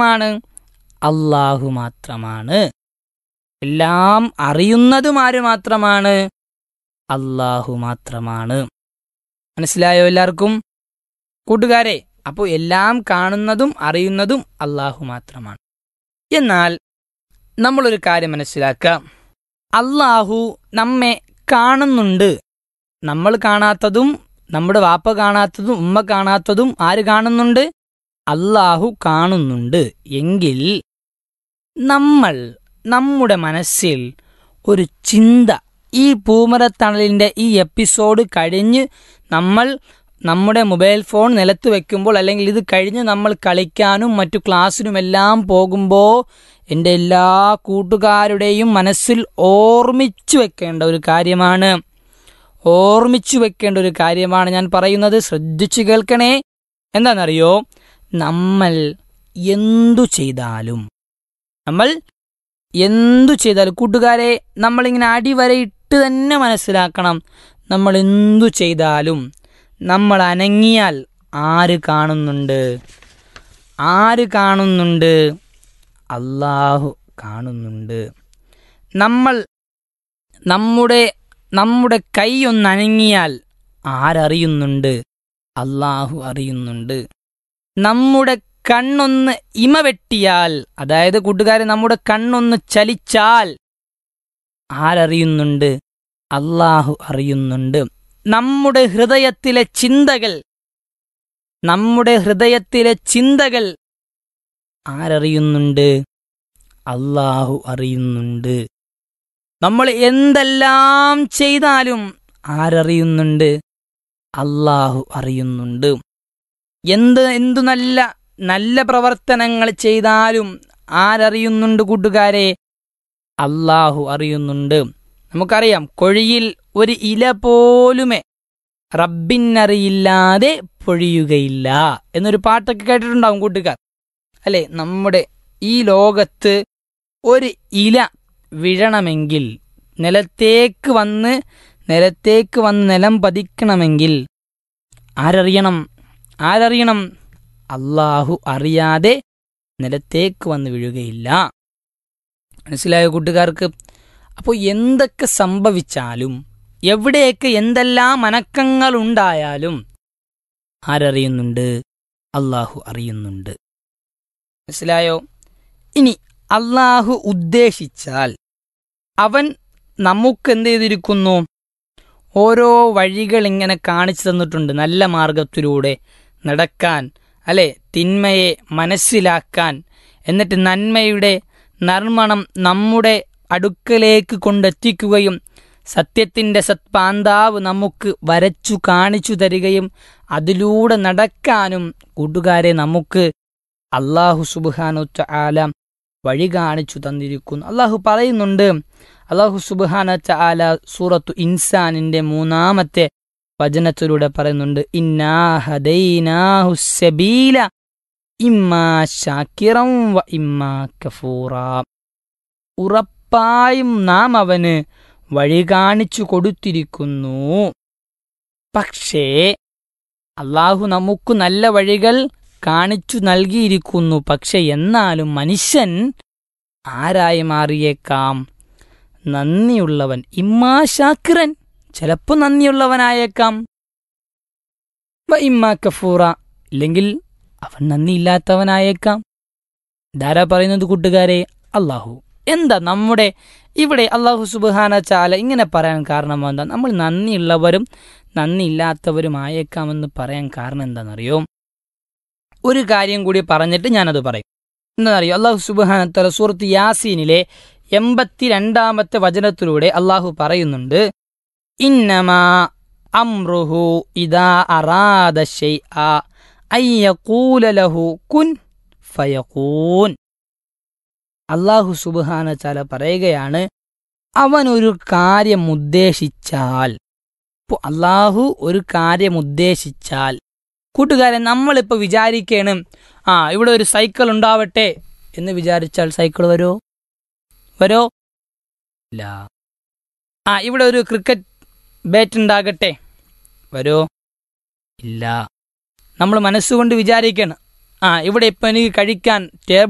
മാത്രമാണ് അള്ളാഹു മാത്രമാണ് എല്ലാം അറിയുന്നതും ആര് മാത്രമാണ് അള്ളാഹു മാത്രമാണ് മനസ്സിലായോ എല്ലാവർക്കും കൂട്ടുകാരെ അപ്പോൾ എല്ലാം കാണുന്നതും അറിയുന്നതും അള്ളാഹു മാത്രമാണ് എന്നാൽ നമ്മളൊരു കാര്യം മനസ്സിലാക്കാം അള്ളാഹു നമ്മെ കാണുന്നുണ്ട് നമ്മൾ കാണാത്തതും നമ്മുടെ വാപ്പ കാണാത്തതും ഉമ്മ കാണാത്തതും ആര് കാണുന്നുണ്ട് അള്ളാഹു കാണുന്നുണ്ട് എങ്കിൽ നമ്മൾ നമ്മുടെ മനസ്സിൽ ഒരു ചിന്ത ഈ പൂമരത്തണലിൻ്റെ ഈ എപ്പിസോഡ് കഴിഞ്ഞ് നമ്മൾ നമ്മുടെ മൊബൈൽ ഫോൺ നിലത്ത് വെക്കുമ്പോൾ അല്ലെങ്കിൽ ഇത് കഴിഞ്ഞ് നമ്മൾ കളിക്കാനും മറ്റു ക്ലാസ്സിനുമെല്ലാം പോകുമ്പോൾ എൻ്റെ എല്ലാ കൂട്ടുകാരുടെയും മനസ്സിൽ ഓർമ്മിച്ചു വെക്കേണ്ട ഒരു കാര്യമാണ് ഓർമ്മിച്ചു വെക്കേണ്ട ഒരു കാര്യമാണ് ഞാൻ പറയുന്നത് ശ്രദ്ധിച്ചു കേൾക്കണേ എന്താണെന്നറിയോ നമ്മൾ എന്തു ചെയ്താലും നമ്മൾ എന്തു ചെയ്താലും കൂട്ടുകാരെ നമ്മളിങ്ങനെ അടിവരയിട്ട് തന്നെ മനസ്സിലാക്കണം നമ്മൾ എന്തു ചെയ്താലും നമ്മൾ അനങ്ങിയാൽ ആര് കാണുന്നുണ്ട് ആര് കാണുന്നുണ്ട് അള്ളാഹു കാണുന്നുണ്ട് നമ്മൾ നമ്മുടെ നമ്മുടെ കൈ ഒന്ന് അനങ്ങിയാൽ ആരറിയുന്നുണ്ട് അള്ളാഹു അറിയുന്നുണ്ട് നമ്മുടെ കണ്ണൊന്ന് ഇമ വെട്ടിയാൽ അതായത് കൂട്ടുകാരെ നമ്മുടെ കണ്ണൊന്ന് ചലിച്ചാൽ ആരറിയുന്നുണ്ട് അള്ളാഹു അറിയുന്നുണ്ട് നമ്മുടെ ഹൃദയത്തിലെ ചിന്തകൾ നമ്മുടെ ഹൃദയത്തിലെ ചിന്തകൾ ആരറിയുന്നുണ്ട് അള്ളാഹു അറിയുന്നുണ്ട് നമ്മൾ എന്തെല്ലാം ചെയ്താലും ആരറിയുന്നുണ്ട് അള്ളാഹു അറിയുന്നുണ്ട് എന്ത് എന്തു നല്ല നല്ല പ്രവർത്തനങ്ങൾ ചെയ്താലും ആരറിയുന്നുണ്ട് കൂട്ടുകാരെ അള്ളാഹു അറിയുന്നുണ്ട് നമുക്കറിയാം കൊഴിയിൽ ഒരു ഇല പോലുമേ റബ്ബിനറിയില്ലാതെ പൊഴിയുകയില്ല എന്നൊരു പാട്ടൊക്കെ കേട്ടിട്ടുണ്ടാവും കൂട്ടുകാർ അല്ലെ നമ്മുടെ ഈ ലോകത്ത് ഒരു ഇല വിഴണമെങ്കിൽ നിലത്തേക്ക് വന്ന് നിലത്തേക്ക് വന്ന് നിലം പതിക്കണമെങ്കിൽ ആരറിയണം ആരറിയണം അള്ളാഹു അറിയാതെ നിലത്തേക്ക് വന്ന് വീഴുകയില്ല മനസ്സിലായോ കൂട്ടുകാർക്ക് അപ്പോൾ എന്തൊക്കെ സംഭവിച്ചാലും എവിടെയൊക്കെ എന്തെല്ലാം അനക്കങ്ങൾ ഉണ്ടായാലും ആരറിയുന്നുണ്ട് അള്ളാഹു അറിയുന്നുണ്ട് മനസ്സിലായോ ഇനി അള്ളാഹു ഉദ്ദേശിച്ചാൽ അവൻ നമുക്ക് എന്ത് ചെയ്തിരിക്കുന്നു ഓരോ വഴികൾ ഇങ്ങനെ കാണിച്ചു തന്നിട്ടുണ്ട് നല്ല മാർഗത്തിലൂടെ നടക്കാൻ അല്ലെ തിന്മയെ മനസ്സിലാക്കാൻ എന്നിട്ട് നന്മയുടെ നർമ്മണം നമ്മുടെ അടുക്കലേക്ക് കൊണ്ടെത്തിക്കുകയും സത്യത്തിൻ്റെ സത്പാന്താവ് നമുക്ക് വരച്ചു കാണിച്ചു തരികയും അതിലൂടെ നടക്കാനും കൂട്ടുകാരെ നമുക്ക് അള്ളാഹു സുബാനു ആല വഴി കാണിച്ചു തന്നിരിക്കുന്നു അള്ളാഹു പറയുന്നുണ്ട് അള്ളാഹു സുബാന ചാല സൂറത്തു ഇൻസാനിന്റെ മൂന്നാമത്തെ വചനത്തിലൂടെ പറയുന്നുണ്ട് ഇന്നാഹദൈനാഹുസബീല ഇമ്മാ ഷാക്കിറം വ ഇമ്മാ കഫൂറ ഉറപ്പായും നാം അവന് വഴി കാണിച്ചു കൊടുത്തിരിക്കുന്നു പക്ഷേ അള്ളാഹു നമുക്ക് നല്ല വഴികൾ കാണിച്ചു നൽകിയിരിക്കുന്നു പക്ഷെ എന്നാലും മനുഷ്യൻ ആരായി മാറിയേക്കാം നന്ദിയുള്ളവൻ ഇമ്മാ ഷാക്കിറൻ ചിലപ്പോൾ നന്ദിയുള്ളവനായേക്കാം വ ഇമ്മാ കഫൂറ ഇല്ലെങ്കിൽ അവൻ നന്ദിയില്ലാത്തവനായേക്കാം ധാരാ പറയുന്നത് കൂട്ടുകാരെ അള്ളാഹു എന്താ നമ്മുടെ ഇവിടെ അള്ളാഹു സുബാന ചാല ഇങ്ങനെ പറയാൻ കാരണം എന്താ നമ്മൾ നന്ദിയുള്ളവരും നന്ദിയില്ലാത്തവരുമായേക്കാമെന്ന് പറയാൻ കാരണം എന്താണെന്നറിയോ ഒരു കാര്യം കൂടി പറഞ്ഞിട്ട് ഞാനത് പറയും എന്താണെന്നറിയോ അള്ളാഹു സുബാന തല സൂറത്ത് യാസീനിലെ എൺപത്തിരണ്ടാമത്തെ വചനത്തിലൂടെ അള്ളാഹു പറയുന്നുണ്ട് ഇന്നമാ അമ്രുഹു ഇദാ അറാദ ഷൈഅ അയ്യഖൂല ലഹു കുൻ ഫയഖൂൻ അള്ളാഹു സുബാന ചാല പറയുകയാണ് അവൻ ഒരു കാര്യം ഉദ്ദേശിച്ചാൽ ഇപ്പോൾ അള്ളാഹു ഒരു കാര്യം ഉദ്ദേശിച്ചാൽ കൂട്ടുകാരൻ നമ്മളിപ്പോൾ വിചാരിക്കണം ആ ഇവിടെ ഒരു സൈക്കിൾ ഉണ്ടാവട്ടെ എന്ന് വിചാരിച്ചാൽ സൈക്കിൾ വരുമോ വരോ ഇല്ല ആ ഇവിടെ ഒരു ക്രിക്കറ്റ് ബാറ്റ് ഉണ്ടാകട്ടെ വരോ ഇല്ല നമ്മൾ മനസ്സുകൊണ്ട് വിചാരിക്കണം ആ ഇവിടെ ഇപ്പം എനിക്ക് കഴിക്കാൻ ടേബിൾ